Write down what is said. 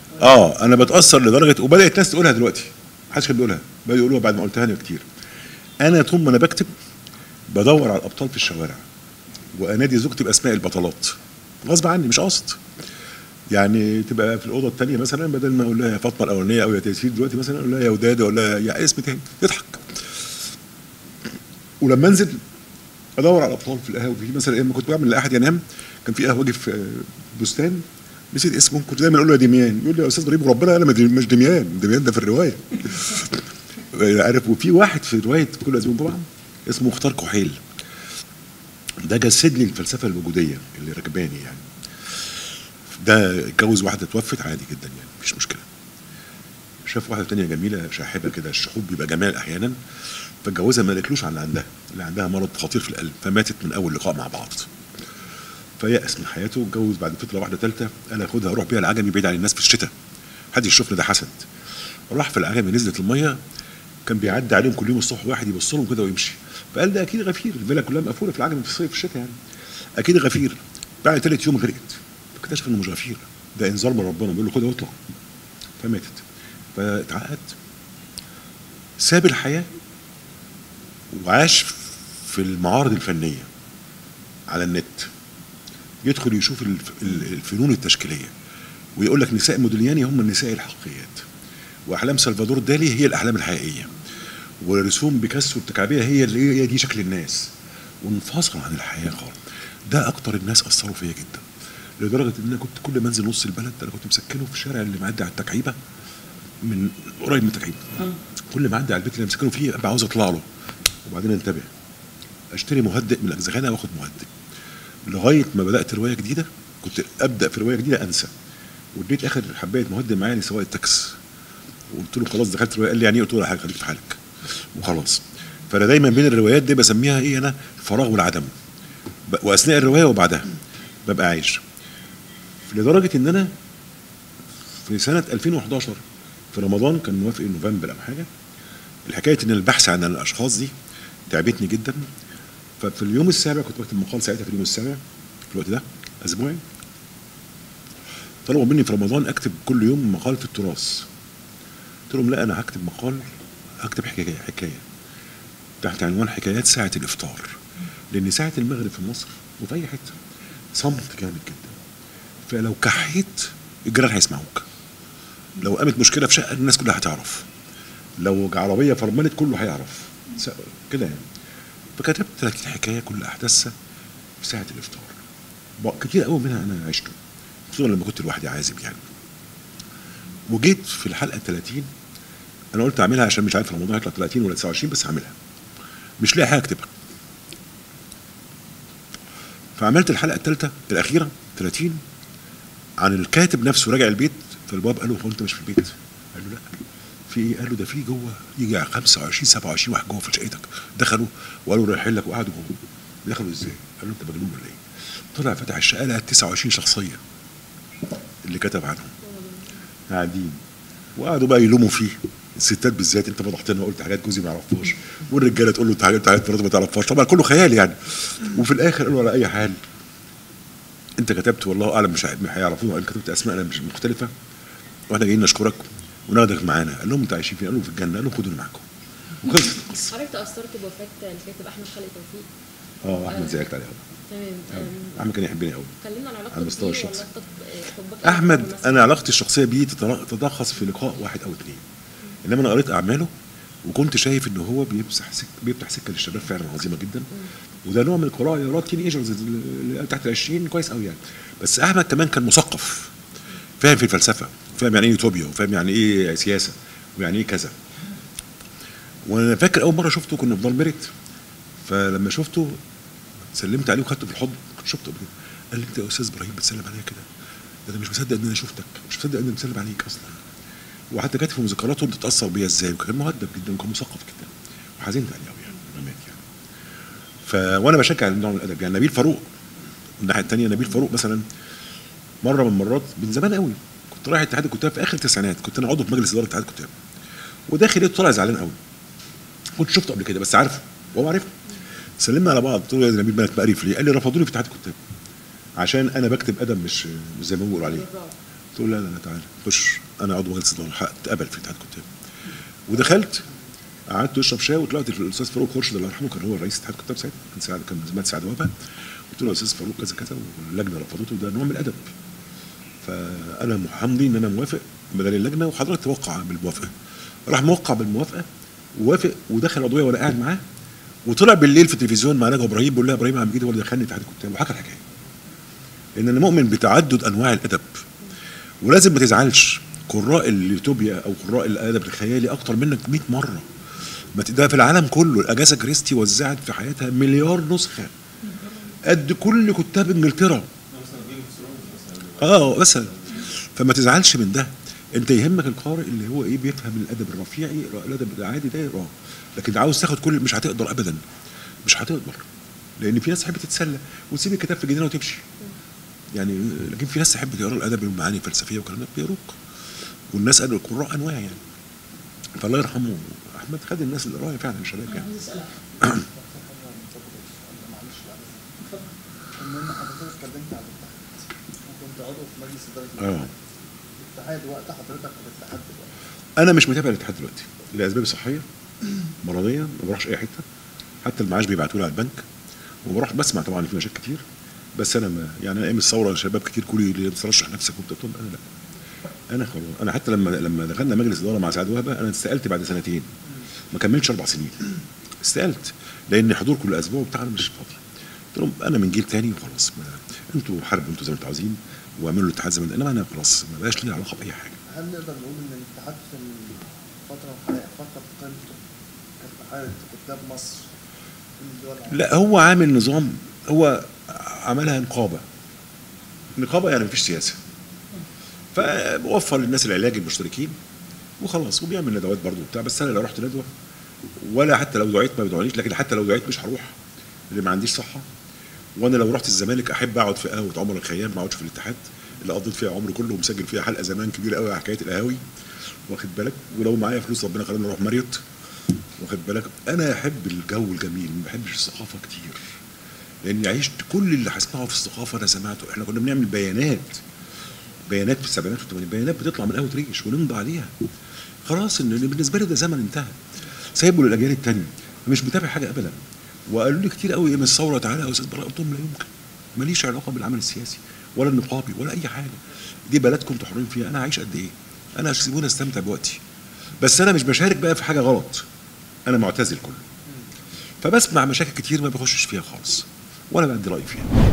اه انا بتاثر لدرجه وبدات ناس تقولها دلوقتي محدش كان بيقولها بدأوا يقولوها بعد ما قلتها انا كتير انا طول ما انا بكتب بدور على الابطال في الشوارع وانادي زوجتي باسماء البطلات غصب عني مش قاصد يعني تبقى في الاوضه الثانيه مثلا بدل ما اقول لها يا فاطمه الاولانيه او يا تيسير دلوقتي مثلا اقول لها يا وداد اقول لها يا اسم تاني تضحك ولما انزل ادور على الابطال في القهاوي في مثلا لما كنت بعمل لاحد ينام كان في قهوجي في بستان نسيت اسمه كنت دايما اقول له يا دميان يقول لي يا استاذ ابراهيم ربنا انا مش دميان دميان ده في الروايه عارف وفي واحد في روايه كل ازمون طبعا اسمه مختار كحيل ده جسد لي الفلسفه الوجوديه اللي راكباني يعني ده اتجوز واحده توفت عادي جدا يعني مفيش مشكله شاف واحده تانية جميله شاحبه كده الشحوب بيبقى جمال احيانا فاتجوزها ما قالتلوش عن اللي عندها اللي عندها مرض خطير في القلب فماتت من اول لقاء مع بعض فيأس من حياته اتجوز بعد فتره واحده ثالثه قال اخدها اروح بيها العجمي بعيد عن الناس في الشتاء حد يشوفنا ده حسد راح في العجمي نزلت الميه كان بيعدي عليهم كل يوم الصبح واحد يبص لهم كده ويمشي فقال ده اكيد غفير الفيلا كلها مقفوله في العجمي في الصيف في الشتاء يعني اكيد غفير بعد ثالث يوم غرقت اكتشف انه مش غفير ده انذار من ربنا بيقول له خدها واطلع فماتت فاتعقد ساب الحياه وعاش في المعارض الفنيه على النت يدخل يشوف الف- ال- الفنون التشكيليه ويقول لك نساء موديلياني هم النساء الحقيقيات واحلام سلفادور دالي هي الاحلام الحقيقيه ورسوم بيكاسو التكعبيه هي اللي هي دي شكل الناس وانفصل عن الحياه خالص ده اكتر الناس اثروا فيا جدا لدرجه ان انا كنت كل ما انزل نص البلد انا كنت مسكنه في الشارع اللي معدي على التكعيبه من قريب من التكعيبه كل ما اعدي على البيت اللي مسكنه فيه ابقى عاوز اطلع له وبعدين انتبه اشتري مهدئ من الاجزخانه واخد مهدئ لغايه ما بدات روايه جديده كنت ابدا في روايه جديده انسى واديت اخر حبايه مهدئ معايا لسواق التاكس وقلت له خلاص دخلت روايه قال لي يعني إيه؟ قلت له لا حاجه خليك في حالك وخلاص فانا دايما بين الروايات دي بسميها ايه انا الفراغ والعدم ب- واثناء الروايه وبعدها ببقى عايش لدرجه ان انا في سنه 2011 في رمضان كان موافق نوفمبر او حاجه الحكايه ان البحث عن الاشخاص دي تعبتني جدا ففي اليوم السابع كنت بكتب مقال ساعتها في اليوم السابع في الوقت ده اسبوعي طلبوا مني في رمضان اكتب كل يوم مقال في التراث قلت لهم لا انا هكتب مقال هكتب حكايه حكايه تحت عنوان حكايات ساعه الافطار لان ساعه المغرب في مصر وفي اي حته صمت جامد جدا فلو كحيت الجيران هيسمعوك لو قامت مشكله في شقه الناس كلها هتعرف لو عربيه فرملت كله هيعرف س- كده يعني فكتبت 30 حكايه كل احداثها في ساعه الافطار بق- كتير قوي منها انا عشته خصوصا لما كنت لوحدي عازب يعني وجيت في الحلقه 30 انا قلت اعملها عشان مش عارف رمضان هيطلع 30 ولا 29 بس هعملها مش لاقي حاجه اكتبها فعملت الحلقه الثالثه الاخيره 30 عن الكاتب نفسه راجع البيت فالباب قال له هو انت مش في البيت؟ قال له لا في ايه؟ قال له ده في جوه يجي 25 27 واحد جوه في شقتك دخلوا وقالوا رايحين لك وقعدوا جوه دخلوا ازاي؟ قال له انت مجنون ولا ايه؟ طلع فتح الشقه لقى 29 شخصيه اللي كتب عنهم قاعدين وقعدوا بقى يلوموا فيه الستات بالذات انت فضحت لنا وقلت حاجات جوزي ما يعرفهاش والرجاله تقول له انت حاجات حاجات مراته ما تعرفهاش طبعا كله خيال يعني وفي الاخر قالوا على اي حال انت كتبت والله اعلم مش هي- هيعرفوها قال كتبت اسماء مش مختلفه واحنا جايين نشكرك وناخدك معانا قال لهم انتوا عايشين فين؟ قالوا في الجنه قال لهم خدوني معاكم وخلصت القصه حضرتك تأثرت بوفاة الكاتب أحمد خالد توفيق اه احمد زعلت عليه قوي تمام أم، احمد كان يحبني قوي كلمنا عن علاقتك على المستوى بيه الشخصي. وعلاقتك ب- حبك احمد بالممثل. انا علاقتي الشخصيه بيه تتر- تتلخص في لقاء واحد او اثنين انما انا قريت اعماله وكنت شايف ان هو بيمسح سك بيفتح سكه للشباب فعلا عظيمه جدا وده نوع من القراءه يقرا تين ايجرز اللي تحت ال 20 كويس قوي يعني بس احمد كمان كان مثقف فاهم في الفلسفه فاهم يعني ايه يوتوبيا وفاهم يعني ايه سياسه ويعني ايه كذا وانا فاكر اول مره شفته كنا في دار ميريت فلما شفته سلمت عليه وخدته في الحضن كنت شفته قبل كده قال لي انت يا استاذ ابراهيم بتسلم عليا كده ده انا مش مصدق ان انا شفتك مش مصدق ان انا بسلم عليك اصلا وحتى جت في مذكراته انت تتاثر بيا ازاي وكان مؤدب جدا وكان مثقف جدا وحزنت عليه قوي يعني لما مات يعني ف وانا بشجع النوع من الادب يعني نبيل فاروق الناحيه الثانيه نبيل فاروق مثلا مره من المرات من زمان قوي كنت رايح اتحاد الكتاب في اخر التسعينات كنت انا عضو في مجلس اداره اتحاد الكتاب وداخل لقيته طالع زعلان قوي كنت شفته قبل كده بس عارفه وهو عارفه سلمنا على بعض قلت له يا نبيل مالك مقرف ليه؟ قال لي رفضوني في اتحاد الكتاب عشان انا بكتب ادب مش مش زي ما بيقولوا عليه بالرعب. قلت له لا لا لا تعالى خش انا عضو مجلس اداره هتقبل في اتحاد الكتاب ودخلت قعدت اشرب شاي وطلعت الاستاذ فاروق خورشيد الله يرحمه كان هو رئيس اتحاد الكتاب ساعتها كان سعد كان زمان سعد وهبه قلت له يا استاذ فاروق كذا كذا واللجنه رفضته ده نوع من الادب فانا حمدي ان انا موافق بدل اللجنه وحضرتك توقع بالموافقه راح موقع بالموافقه ووافق ودخل العضويه وانا قاعد معاه وطلع بالليل في التلفزيون مع نجوى ابراهيم بيقول لها ابراهيم عم جدي هو اللي دخلني اتحاد الكتاب وحكى الحكايه لان انا مؤمن بتعدد انواع الادب ولازم ما تزعلش قراء اليوتوبيا او قراء الادب الخيالي اكتر منك 100 مره ما ت- ده في العالم كله الاجازا كريستي وزعت في حياتها مليار نسخه قد كل كتاب انجلترا اه مثلا فما تزعلش من ده انت يهمك القارئ اللي هو ايه بيفهم الادب الرفيعي الادب العادي ده يقراه لكن عاوز تاخد كل مش هتقدر ابدا مش هتقدر لان في ناس تحب تتسلى وتسيب الكتاب في جنينه وتمشي يعني لكن في ناس تحب تقرا الادب والمعاني الفلسفيه والكلام ده بيقروك والناس قالوا القراء انواع يعني فالله يرحمه احمد خد الناس اللي قرايه فعلا الشباب يعني عايز اسالك معلش لا المهم حضرتك اتكلمت عن الاتحاد وكنت عضو في مجلس اداره اه الاتحاد وقت حضرتك في الاتحاد دلوقتي انا مش متابع الاتحاد دلوقتي لاسباب صحيه مرضيه ما بروحش اي حته حتى المعاش بيبعتوا لي على البنك وبروح بسمع طبعا في مشاكل كتير بس انا ما يعني ايام الثوره شباب كتير كل اللي ترشح نفسك وانت قلت لهم انا لا انا خلاص انا حتى لما لما دخلنا مجلس اداره مع سعد وهبه انا استقلت بعد سنتين ما كملتش اربع سنين استقلت لان حضور كل اسبوع بتاع انا مش فاضي قلت لهم انا من جيل تاني وخلاص ما انتوا حاربوا انتوا زي ما انتوا عاوزين واعملوا الاتحاد زي ما انما انا خلاص ما بقاش لي علاقه باي حاجه هل نقدر نقول ان الاتحاد في الفتره الحاليه فقد قيمته كاتحاد كتاب مصر من الدول العربية؟ لا هو عامل نظام هو عملها نقابه نقابه يعني مفيش سياسه فبوفر للناس العلاج المشتركين وخلاص وبيعمل ندوات برضه وبتاع بس انا لو رحت ندوه ولا حتى لو دعيت ما بيدعونيش لكن حتى لو دعيت مش هروح اللي ما عنديش صحه وانا لو رحت الزمالك احب اقعد في قهوه عمر الخيام ما اقعدش في الاتحاد اللي قضيت فيها عمري كله ومسجل فيها حلقه زمان كبيره قوي على حكايه القهاوي واخد بالك ولو معايا فلوس ربنا خلاني اروح ماريوت واخد بالك انا احب الجو الجميل ما بحبش الثقافه كتير لاني عشت كل اللي هسمعه في الثقافه انا سمعته احنا كنا بنعمل بيانات بيانات في السبعينات والثمانينات بيانات بتطلع من قهوه ريش ونمضي عليها خلاص ان بالنسبه لي ده زمن انتهى سايبه للاجيال التانية مش متابع حاجه ابدا وقالوا لي كتير قوي من الثوره تعالى يا استاذ براء قلت لهم لا يمكن ماليش علاقه بالعمل السياسي ولا النقابي ولا اي حاجه دي بلدكم انتوا حرين فيها انا عايش قد ايه انا سيبوني استمتع بوقتي بس انا مش بشارك بقى في حاجه غلط انا معتزل كله فبسمع مشاكل كتير ما بخشش فيها خالص ولا بدي رايي فيها